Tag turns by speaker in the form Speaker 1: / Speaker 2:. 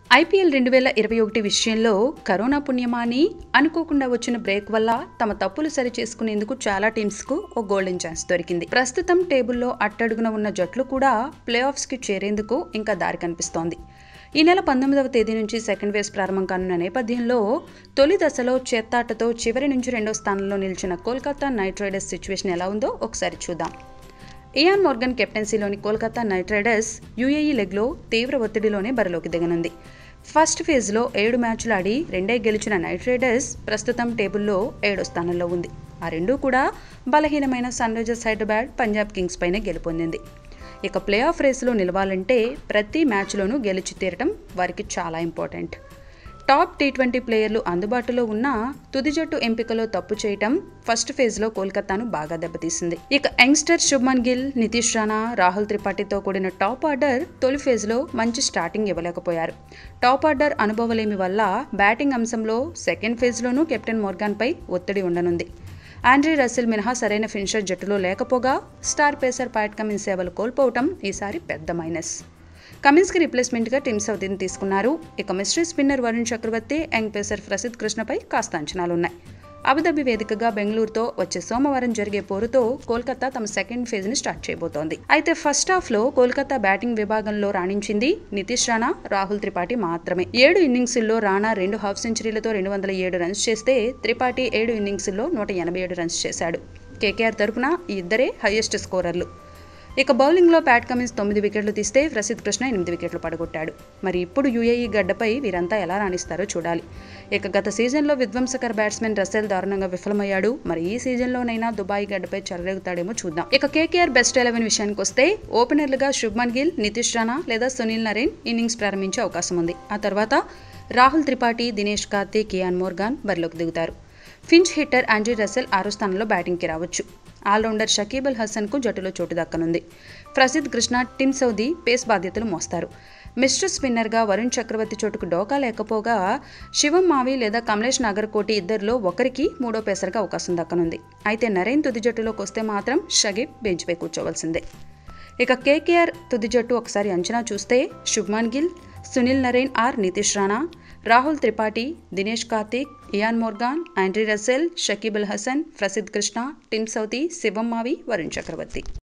Speaker 1: IPL రెండు వేల ఇరవై ఒకటి విషయంలో కరోనా పుణ్యమాని అనుకోకుండా వచ్చిన బ్రేక్ వల్ల తమ తప్పులు సరి చేసుకునేందుకు చాలా టీమ్స్కు ఓ గోల్డెన్ ఛాన్స్ దొరికింది ప్రస్తుతం టేబుల్లో అట్టడుగున ఉన్న జట్లు కూడా ప్లే ఆఫ్స్కి చేరేందుకు ఇంకా దారి కనిపిస్తోంది ఈ నెల పంతొమ్మిదవ తేదీ నుంచి సెకండ్ వేస్ ప్రారంభం కానున్న నేపథ్యంలో తొలి దశలో చేత్తాటతో చివరి నుంచి రెండో స్థానంలో నిలిచిన కోల్కతా నైట్ రైడర్స్ సిచ్యువేషన్ ఎలా ఉందో ఒకసారి చూద్దాం ఇయాన్ మోర్గన్ కెప్టెన్సీలోని కోల్కతా నైట్ రైడర్స్ యూఏఈ లెగ్లో తీవ్ర ఒత్తిడిలోనే బరిలోకి దిగనుంది ఫస్ట్ ఫేజ్లో ఏడు మ్యాచ్లు ఆడి రెండే గెలిచిన నైట్ రైడర్స్ ప్రస్తుతం టేబుల్లో ఏడో స్థానంలో ఉంది ఆ రెండూ కూడా బలహీనమైన Sunrisers Hyderabad Punjab Kings పైనే గెలుపొందింది ఇక ప్లే ఆఫ్ రేసులో నిలవాలంటే ప్రతి మ్యాచ్లోనూ గెలిచి తీరటం వారికి చాలా ఇంపార్టెంట్ టాప్ టీ ట్వంటీ ప్లేయర్లు అందుబాటులో ఉన్న తుది జట్టు ఎంపికలో తప్పు చేయటం ఫస్ట్ ఫేజ్లో కోల్కతాను బాగా దెబ్బతీసింది ఇక యంగ్స్టర్ శుభ్మన్ గిల్ నితీష్ రాణా రాహుల్ త్రిపాఠితో కూడిన టాప్ ఆర్డర్ తొలి ఫేజ్లో మంచి స్టార్టింగ్ ఇవ్వలేకపోయారు టాప్ ఆర్డర్ అనుభవలేమి వల్ల బ్యాటింగ్ అంశంలో సెకండ్ ఫేజ్లోనూ కెప్టెన్ మోర్గాన్పై ఒత్తిడి ఉండనుంది ఆండ్రీ రసిల్ మినహా సరైన ఫినిషర్ జట్టులో లేకపోగా స్టార్ పేసర్ ప్యాట్ కమిన్స్ సేవలు కోల్పోవటం ఈసారి పెద్ద మైనస్ కమిన్స్కి రిప్లేస్మెంట్గా టీమ్ సౌదీని తీసుకున్నారు ఇక mystery spinner Varun Chakravarthy young pacer Prasidh కృష్ణపై కాస్త అంచనాలున్నాయి అబుదాబి వేదికగా బెంగళూరుతో వచ్చే సోమవారం జరిగే పోరుతో కోల్కతా తమ సెకండ్ ఫేజ్ ని స్టార్ట్ చేయబోతోంది అయితే ఫస్ట్ హాఫ్ లో కోల్కతా బ్యాటింగ్ విభాగంలో రాణించింది నితీష్ రాణా రాహుల్ త్రిపాఠి మాత్రమే ఏడు ఇన్నింగ్స్ల్లో రాణా రెండు హాఫ్ సెంచరీలతో రెండు వందల ఏడు రన్స్ చేస్తే త్రిపాఠి ఏడు ఇన్నింగ్స్ల్లో నూట ఎనభై ఏడు రన్స్ చేశాడు కేకేఆర్ తరపున ఈ ఇద్దరే హైయెస్ట్ స్కోరర్లు ఇక బౌలింగ్లో ప్యాట్ కమిన్స్ తొమ్మిది వికెట్లు తీస్తే ప్రసిద్ కృష్ణ ఎనిమిది వికెట్లు పడగొట్టాడు మరి ఇప్పుడు యూఏఈ గడ్డపై వీరంతా ఎలా రాణిస్తారో చూడాలి ఇక గత సీజన్లో విధ్వంసకర బ్యాట్స్మెన్ రసెల్ దారుణంగా విఫలమయ్యాడు మరి ఈ సీజన్లోనైనా దుబాయ్ గడ్డపై చెలరేగుతాడేమో చూద్దాం ఇక కేకేఆర్ బెస్ట్ ఎలెవెన్ విషయానికి వస్తే ఓపెనర్లుగా శుభ్మన్ గిల్ నితీష్ రాణా లేదా సునీల్ నరేన్ ఇన్నింగ్స్ ప్రారంభించే అవకాశం ఉంది ఆ తర్వాత రాహుల్ త్రిపాఠి దినేష్ కార్తీక్ కియాన్ మోర్గాన్ బరిలోకి దిగుతారు ఫించ్ హిట్టర్ ఆండ్రీ రసెల్ ఆరో స్థానంలో బ్యాటింగ్కి రావచ్చు ఆల్రౌండర్ షకీబ్ అల్ హసన్కు జట్టులో చోటు దక్కనుంది Prasidh Krishna Tim Southee pace బాధ్యతలు మోస్తారు మిస్టర్ స్పిన్నర్గా వరుణ్ చక్రవర్తి చోటుకు డోకా లేకపోగా శివం మావి లేదా కమలేష్ నాగర్కోటి ఇద్దరిలో ఒకరికి మూడో పేసర్గా అవకాశం దక్కనుంది అయితే నరేన్ తుది జట్టులోకి వస్తే మాత్రం షగీబ్ బెంచ్పై కూర్చోవలసిందే ఇక కేకేఆర్ తుది జట్టు ఒకసారి అంచనా చూస్తే శుభ్మాన్ గిల్ సునీల్ నరేన్ ఆర్ Nitish Rana Rahul Tripathi Dinesh Karthik Eoin Morgan Andre Russell Shakibul Hasan Prasidh Krishna Tim Southee Shivam Mavi Varun చక్రవర్తి